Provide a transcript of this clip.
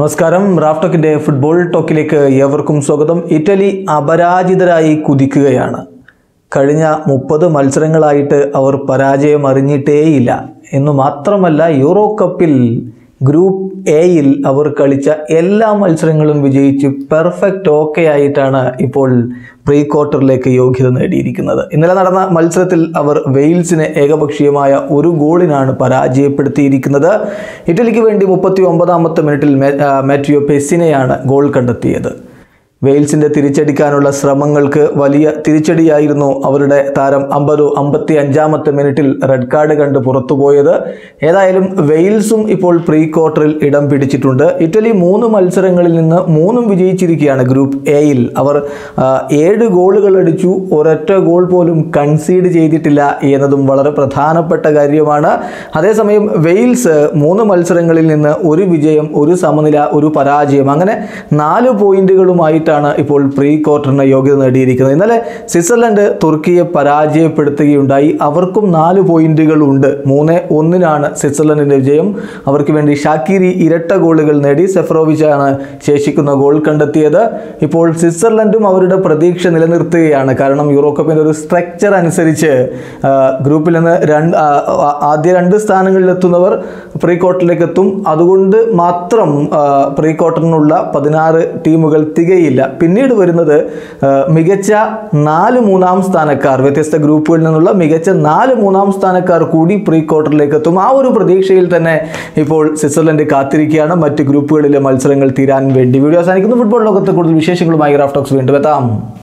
നമസ്കാരം Raf ടോക്കിന്റെ football ടോക്കിലേക്ക് ഏവർക്കും സ്വാഗതം ഇറ്റലി അപരാജിതരായി കുതിക്കുകയാണ് കഴിഞ്ഞ മുപ്പത് മത്സരങ്ങളായിട്ട് അവർ പരാജയം അറിഞ്ഞിട്ടേയില്ല എന്നു മാത്രമല്ല യൂറോ കപ്പിൽ ഗ്രൂപ്പ് എയിൽ അവർ കളിച്ച എല്ലാ മത്സരങ്ങളും വിജയിച്ച് പെർഫെക്റ്റ് ഓക്കെ ആയിട്ടാണ് ഇപ്പോൾ പ്രീ ക്വാർട്ടറിലേക്ക് യോഗ്യത നേടിയിരിക്കുന്നത് ഇന്നലെ നടന്ന മത്സരത്തിൽ അവർ വെയിൽസിനെ ഏകപക്ഷീയമായ ഒരു ഗോളിനാണ് പരാജയപ്പെടുത്തിയിരിക്കുന്നത് ഇറ്റലിക്ക് വേണ്ടി മുപ്പത്തി ഒമ്പതാമത്തെ മിനിറ്റിൽ മെ- ആ, മാറ്റിയോ പെസിനെയാണ് ഗോൾ കണ്ടെത്തിയത് വെയിൽസിന്റെ തിരിച്ചടിക്കാനുള്ള ശ്രമങ്ങൾക്ക് വലിയ തിരിച്ചടിയായിരുന്നു അവരുടെ താരം അമ്പതു അമ്പത്തി അഞ്ചാമത്തെ മിനിറ്റിൽ റെഡ് കാർഡ് കണ്ട് പുറത്തുപോയത് ഏതായാലും വെയിൽസും ഇപ്പോൾ പ്രീ ക്വാർട്ടറിൽ ഇടം പിടിച്ചിട്ടുണ്ട് ഇറ്റലി മൂന്ന് മത്സരങ്ങളിൽ നിന്ന് മൂന്നും വിജയിച്ചിരിക്കുകയാണ് ഗ്രൂപ്പ് എയിൽ അവർ ആ, ഏഴ് ഗോളുകൾ അടിച്ചു ഒരൊറ്റ ഗോൾ പോലും കൺസീഡ് ചെയ്തിട്ടില്ല എന്നതും വളരെ പ്രധാനപ്പെട്ട കാര്യമാണ് അതേസമയം വെയിൽസ് മൂന്ന് മത്സരങ്ങളിൽ നിന്ന് ഒരു വിജയം ഒരു സമനില ഒരു പരാജയം അങ്ങനെ നാല് പോയിന്റുകളുമായിട്ടാണ് ഇപ്പോൾ പ്രീ ക്വാർട്ടറിന് യോഗ്യത നേടിയിരിക്കുന്നത് ഇന്നലെ സ്വിറ്റ്സർലൻഡ് തുർക്കിയെ പരാജയപ്പെടുത്തുകയുണ്ടായി അവർക്കും നാല് പോയിന്റുകൾ ഉണ്ട് മൂന്ന് ഒന്നിനാണ് സ്വിറ്റ്സർലൻഡിന്റെ വിജയം അവർക്ക് വേണ്ടി ഷാക്കിരി ഇരട്ട ഗോളുകൾ നേടി സെഫറോവിച്ചാണ് ശേഷിക്കുന്ന ഗോൾ കണ്ടെത്തിയത് ഇപ്പോൾ സ്വിറ്റ്സർലൻഡും അവരുടെ പ്രതീക്ഷ നിലനിർത്തുകയാണ് കാരണം യൂറോ കപ്പിന്റെ ഒരു സ്ട്രക്ചർ അനുസരിച്ച് ആ, ഗ്രൂപ്പിൽ നിന്ന് രണ്ട് ആ, ആ- ആദ്യ രണ്ട് സ്ഥാനങ്ങളിലെത്തുന്നവർ പ്രീ ക്വാർട്ടറിലേക്ക് എത്തും അതുകൊണ്ട് മാത്രം ആ, പ്രീ ക്വാർട്ടറിനുള്ള പതിനാറ് ടീമുകൾ തികയില്ല പിന്നീട് വരുന്നത് ആ, മികച്ച നാല് മൂന്നാം സ്ഥാനക്കാർ വ്യത്യസ്ത ഗ്രൂപ്പുകളിൽ നിന്നുള്ള മികച്ച നാല് മൂന്നാം സ്ഥാനക്കാർ കൂടി പ്രീ ക്വാർട്ടറിലേക്ക് എത്തും ആ ഒരു പ്രതീക്ഷയിൽ തന്നെ ഇപ്പോൾ സ്വിറ്റ്സർലൻഡ് കാത്തിരിക്കുകയാണ് മറ്റ് ഗ്രൂപ്പുകളിലെ മത്സരങ്ങൾ തീരാൻ വേണ്ടി വീഡിയോ അവസാനിക്കുന്നു ഫുട്ബോൾ ലോകത്ത് കൂടുതൽ വിശേഷങ്ങളുമായി റാഫ്റ്റോക്സ് വീണ്ടും എത്താം